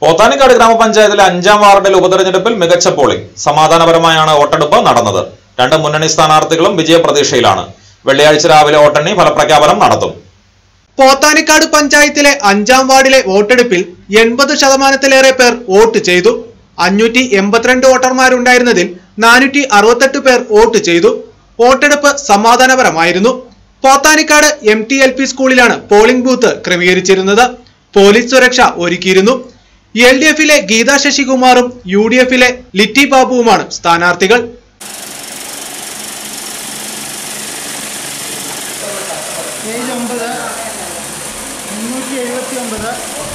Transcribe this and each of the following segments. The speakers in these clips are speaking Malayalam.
പോത്താനിക്കാട് ഗ്രാമപഞ്ചായത്തിലെ അഞ്ചാം വാർഡിലെ ഉപതെരഞ്ഞെടുപ്പിൽ മികച്ച പോളിംഗ് സമാധാനപരമായാണ് വോട്ടെടുപ്പ് നടന്നത് രണ്ട് മുന്നണി സ്ഥാനാർത്ഥികളും വിജയപ്രതീക്ഷയിലാണ് വെള്ളിയാഴ്ച രാവിലെ വോട്ടെണ്ണി ഫലപ്രഖ്യാപനം നടത്തും പോത്താനിക്കാട് പഞ്ചായത്തിലെ അഞ്ചാം വാർഡിലെ വോട്ടെടുപ്പിൽ എൺപത് ശതമാനത്തിലേറെ പേർ വോട്ട് ചെയ്തു അഞ്ഞൂറ്റി എൺപത്തിരണ്ട് വോട്ടർമാരുണ്ടായിരുന്നതിൽ നാനൂറ്റി അറുപത്തെട്ട് പേർ വോട്ട് ചെയ്തു വോട്ടെടുപ്പ് സമാധാനപരമായിരുന്നു Pothanikkad M T L P സ്കൂളിലാണ് പോളിംഗ് ബൂത്ത് ക്രമീകരിച്ചിരുന്നത് പോലീസ് സുരക്ഷ ഒരുക്കിയിരുന്നു എൽ ഡി എഫിലെ ഗീതാ ശശികുമാറും യു ഡി എഫിലെ ലിറ്റി ബാബുവുമാണ് സ്ഥാനാർത്ഥികൾ ഏഴ് ഒമ്പത് മുന്നൂറ്റി എഴുപത്തി ഒമ്പത്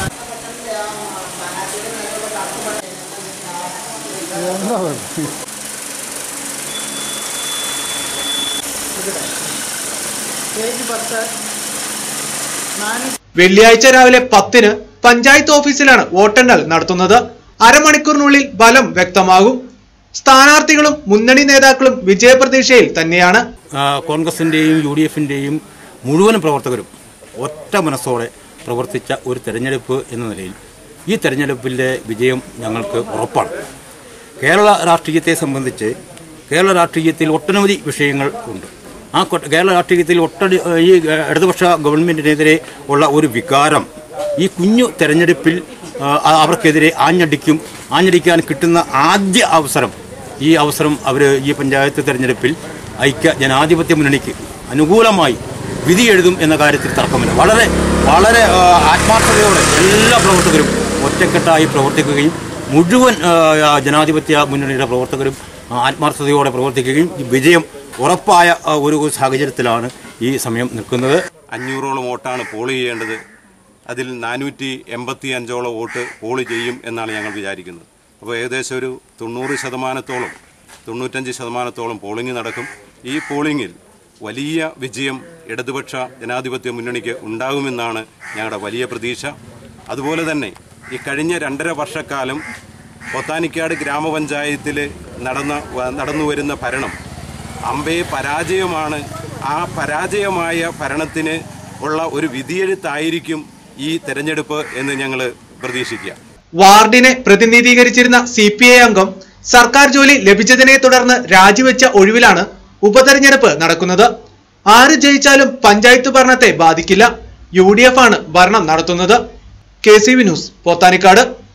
ഏഴ് പത്ത് നാനൂറ്റി വെള്ളിയാഴ്ച രാവിലെ പത്തിന് പഞ്ചായത്ത് ഓഫീസിലാണ് വോട്ടെണ്ണൽ നടത്തുന്നത് അരമണിക്കൂറിനുള്ളിൽ ഫലം വ്യക്തമാകും സ്ഥാനാർത്ഥികളും മുന്നണി നേതാക്കളും വിജയപ്രതീക്ഷയിൽ തന്നെയാണ് ആ, കോൺഗ്രസിൻ്റെയും യു ഡി എഫിൻ്റെയും മുഴുവൻ പ്രവർത്തകരും ഒറ്റ മനസ്സോടെ പ്രവർത്തിച്ച ഒരു തെരഞ്ഞെടുപ്പ് എന്ന നിലയിൽ ഈ തെരഞ്ഞെടുപ്പിൻ്റെ വിജയം ഞങ്ങൾക്ക് ഉറപ്പാണ് കേരള രാഷ്ട്രീയത്തെ സംബന്ധിച്ച് കേരള രാഷ്ട്രീയത്തിൽ ഒട്ടനവധി വിഷയങ്ങൾ ഉണ്ട് ആ കൊ- കേരള രാഷ്ട്രീയത്തിൽ ഒട്ടടി ഈ ഇടതുപക്ഷ ഗവൺമെന്റിനെതിരെ ഉള്ള ഒരു വികാരം ഈ കുഞ്ഞു തെരഞ്ഞെടുപ്പിൽ ആ, അവർക്കെതിരെ ആഞ്ഞടിക്കും ആഞ്ഞടിക്കാൻ കിട്ടുന്ന ആദ്യ അവസരം ഈ അവസരം അവർ ഈ പഞ്ചായത്ത് തെരഞ്ഞെടുപ്പിൽ ഐക്യ ജനാധിപത്യ മുന്നണിക്ക് അനുകൂലമായി വിധി എഴുതും എന്ന കാര്യത്തിൽ തർക്കമില്ല വളരെ വളരെ ആ, ആത്മാർത്ഥതയോടെ എല്ലാ പ്രവർത്തകരും ഒറ്റക്കെട്ടായി പ്രവർത്തിക്കുകയും മുഴുവൻ ആ, ജനാധിപത്യ മുന്നണിയുടെ പ്രവർത്തകരും ആ, ആത്മാർത്ഥതയോടെ പ്രവർത്തിക്കുകയും ഈ വിജയം ഉറപ്പായ ആ, ഒരു സാഹചര്യത്തിലാണ് ഈ സമയം നിൽക്കുന്നത് അഞ്ഞൂറോളം വോട്ടാണ് പോൾ ചെയ്യേണ്ടത് അതിൽ നാനൂറ്റി എൺപത്തി അഞ്ചോളം വോട്ട് പോൾ ചെയ്യും എന്നാണ് ഞങ്ങൾ വിചാരിക്കുന്നത് അപ്പോൾ ഏകദേശം ഒരു തൊണ്ണൂറ് ശതമാനത്തോളം തൊണ്ണൂറ്റഞ്ച് ശതമാനത്തോളം പോളിംഗ് നടക്കും ഈ പോളിംഗിൽ വലിയ വിജയം ഇടതുപക്ഷ ജനാധിപത്യ മുന്നണിക്ക് ഉണ്ടാകുമെന്നാണ് ഞങ്ങളുടെ വലിയ പ്രതീക്ഷ അതുപോലെ തന്നെ ഈ കഴിഞ്ഞ രണ്ടര വർഷക്കാലം പൊത്താനിക്കാട് ഗ്രാമപഞ്ചായത്തിൽ നടന്ന വ- നടന്നു വരുന്ന ഭരണം അമ്പേ പരാജയമാണ് ആ പരാജയമായ ഭരണത്തിന് ഉള്ള ഒരു വിധിയെഴുത്തായിരിക്കും ഈ തെരഞ്ഞെടുപ്പ് എന്ന് ഞങ്ങൾ പ്രതീക്ഷിക്കുക വാർഡിനെ പ്രതിനിധീകരിച്ചിരുന്ന സി പി ഐ അംഗം സർക്കാർ ജോലി ലഭിച്ചതിനെ തുടർന്ന് രാജിവെച്ച ഒഴിവിലാണ് ഉപതെരഞ്ഞെടുപ്പ് നടക്കുന്നത് ആര് ജയിച്ചാലും പഞ്ചായത്ത് ഭരണത്തെ ബാധിക്കില്ല യു ഡി എഫ് ആണ് ഭരണം നടത്തുന്നത് K C V news Pothanikkad